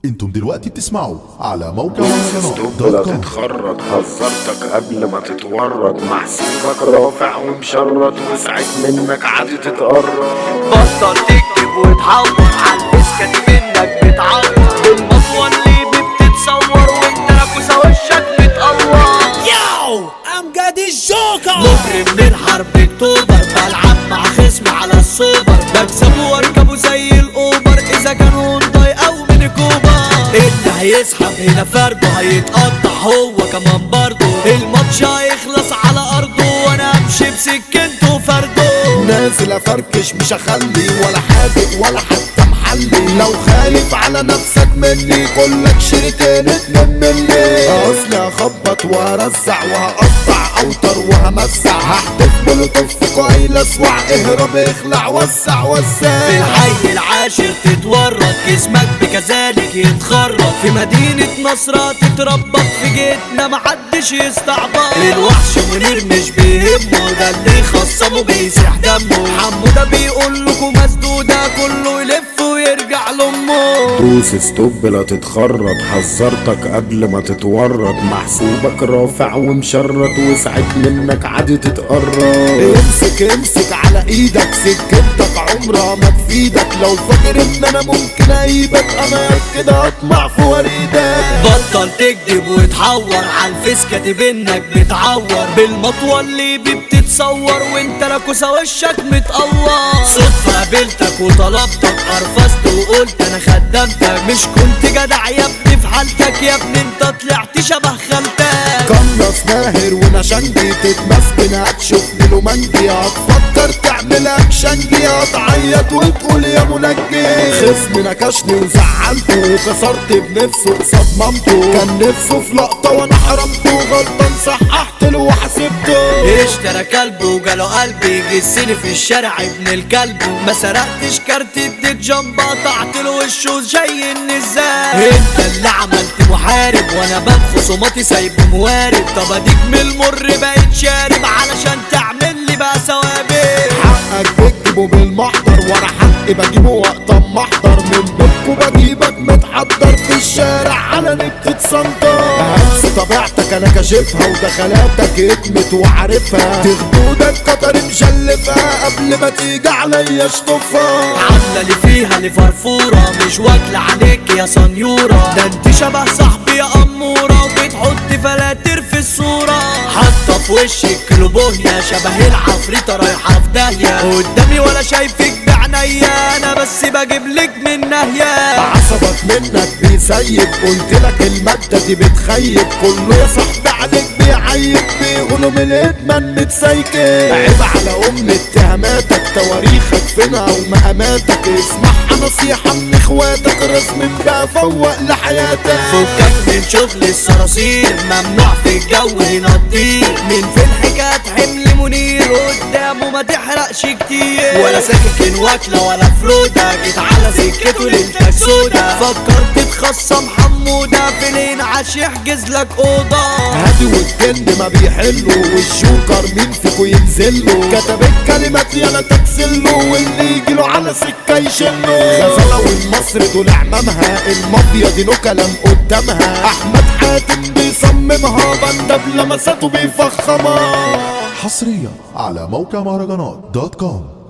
انتم دلوقتي بتسمعوا على موقع لا مهرجانات دوت كوم تتخرط حذرتك قبل ما تتورط محسوبك رافع ومشرط وسعت منك عادي تتقرب بطل تكتب وتحور عالفيس منك بتعور بالمطوة اللي بتتصور وانت لابوسة وشك متقور ياو امجد الجوكر مجرم من حرب اكتوبر بلعب مع خصم على السوبر بكسبه واركبه زي الاوبر اذا كان هونداي او ميني كوبر اللي هيسحب هنا فرده هيتقطع هو كمان برضه الماتش هيخلص على ارضه وانا امشي بسكنته فرده نازل افركش مش اخلي ولا حادق ولا حتى محلي لو خايف على نفسك مني كلك شريكين اتنين مني اصلي هخبط وهرزع وهقطع اوتر وهمزع هحدف مولوتوف في كويل اسوع اهرب اخلع وسع في وسع الحي العاشر تتورط جسمك بكذلك يتخرط في مدينة نصرة تتربط في جيتنا محدش يستعبط الوحش منير مش بيهمه ده اللي خصمه بيسيح دمه حمو ده بيقول لكم مسدودة كله يلف ويرجع لأمه دوس ستوب لا تتخرط حذرتك قبل ما تتورط محسوبك رافع ومشرط وسعت منك عادي تتقرب امسك امسك على ايدك سكتك عمرها ما تفيدك لو فاكر ان انا ممكن اجيبك انا كده اطمع في وريدك بطل تكذب وتحور عالفيس كاتب انك بتعور بالمطوة اللي بيه بتتصور وانت لاكوسة وشك متقور صدفة قابلتك وطلبتك قرفزت وقلت انا خدمتك مش كنت جدع يا ابني في حالتك يا ابني انت طلعت شبه خالتك قنص ماهر ونشنجي تتمسكن هتشوفني له منجي هتفكر تعمل اكشنجي هتعيط وتقول يا منجي خصمي نكشني وزعلته وكسرت بنفسه قصاد مامته كان نفسه في لقطة وانا حرمته غلطان صححت له وحسبته اشترى كلب وجاله قلبي جسني في الشارع ابن الكلب ما سرقتش كارت اديت جنب قطعت له وشه زي النزال انت اللي عملت محارب وانا باب خصوماتي سايبه موارب طب اديك من المر بقيت شارب علشان تعمل لي بقى ثوابت حقك بتجيبه بالمحضر وانا حقي بجيبه وقت اما احضر من بيتكو بجيبك متحضر في الشارع علني بتتصنطر همس طبيعتك انا كاشفها ودخلاتك اتمت وعارفها تخدودك قطر مشلفها قبل ما تيجي عليا اشطفها عامله لي فيها لي فرفوره مش واكله عليك يا سنيوره ده انت شبه صاحبي يا اموره وبتحط فلاتر في الصوره حاطه في وشك كلوبوهيا شبه العفريته رايحه في داهيه قدامي ولا شايفك بعينيا انا بس بجيب لك من ناهيه عصبك منك بيسيب قلت لك المادة دي بتخيب كله يا صاحبي عليك بيعيب بيقولوا من الادمان متسيكب عيب على ام اتهاماتك تواريخك فينا ومقاماتك اسمعها نصيحة من اخواتك رسم بقى فوق لحياتك فكك من شغل الصراصير ممنوع في الجو هنا تطير من في الحكايات حمل منير قدامه ما تحرقش كتير ولا ساكن واكلة ولا فرودة جيت على سكته ليلتك سودا فكرت تخصم حمودة في الانعاش يحجز لك اوضة هادي والجن ما بيحلوا والشوكر مين فيكو ينزله كتب الكلمات يالا تكسله واللي يجيله على سكة يشله غزالة والمصر دول عمامها المافيا دي له كلام قدامها احمد حاتم بيصممها بندب لمساته بيفخمها حصريا على موقع مهرجانات دوت كوم